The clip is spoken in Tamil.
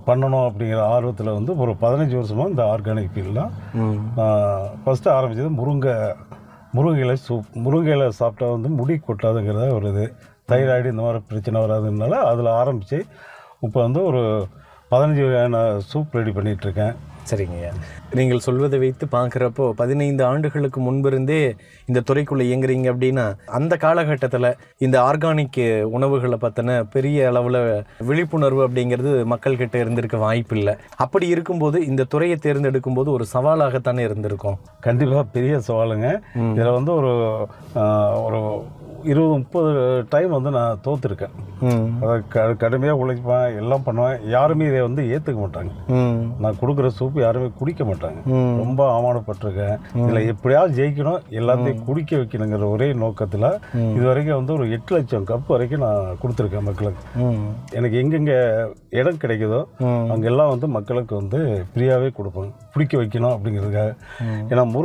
பண்ணணும் அப்படிங்கிற ஆர்வத்தில் வந்து ஒரு பதினஞ்சு வருஷமாக இந்த ஆர்கானிக் ஃபீல்டில் ஃபஸ்ட்டு ஆரம்பித்தது முருங்கை முருங்கை இலை சூப் முருங்கை இலை சாப்பிட்டா வந்து முடி கொட்டாதுங்கிறத ஒரு இது தைராய்டு இந்த மாதிரி பிரச்சனை வராதுனால அதில் ஆரம்பித்து இப்போ வந்து ஒரு பதினஞ்சு வகையான சூப் ரெடி பண்ணிகிட்ருக்கேன் சரிங்கய்யா நீங்கள் சொல்வதை வைத்து பார்க்குறப்போ பதினைந்து ஆண்டுகளுக்கு முன்பிருந்தே இந்த துறைக்குள்ளே இயங்குறீங்க அப்படின்னா அந்த காலகட்டத்தில் இந்த ஆர்கானிக் உணவுகளை பற்றின பெரிய அளவில் விழிப்புணர்வு அப்படிங்கிறது மக்கள்கிட்ட இருந்திருக்க வாய்ப்பில்லை அப்படி இருக்கும்போது இந்த துறையை தேர்ந்தெடுக்கும் போது ஒரு சவாலாகத்தானே இருந்திருக்கும் கண்டிப்பாக பெரிய சவாலுங்க இதில் வந்து ஒரு ஆஹ், ஒரு இருபது முப்பது டைம் வந்து நான் தோற்றுருக்கேன் ம் அதை க கடுமையாக உழைப்பேன் எல்லாம் பண்ணுவேன் யாருமே இதை வந்து ஏற்றுக்க மாட்டாங்க ம் நான் கொடுக்குற சூப் யாருமே குடிக்க மாட்டாங்க ம். ரொம்ப அவமானப்பட்டிருக்கேன் இதில் எப்படியாவது ஜெயிக்கணும் எல்லாத்தையும் குடிக்க வைக்கணுங்கிற ஒரே நோக்கத்தில் இது வரைக்கும் வந்து ஒரு எட்டு லட்சம் கப் வரைக்கும் நான் கொடுத்துருக்கேன் மக்களுக்கு ம் எனக்கு எங்கெங்கே இடம் கிடைக்குதோ ம். அங்கெல்லாம் வந்து மக்களுக்கு வந்து ஃப்ரீயாகவே கொடுப்பேன் குடிக்க வைக்கணும் அப்படிங்கிறதுக்காக ஏன்னா முருங்கை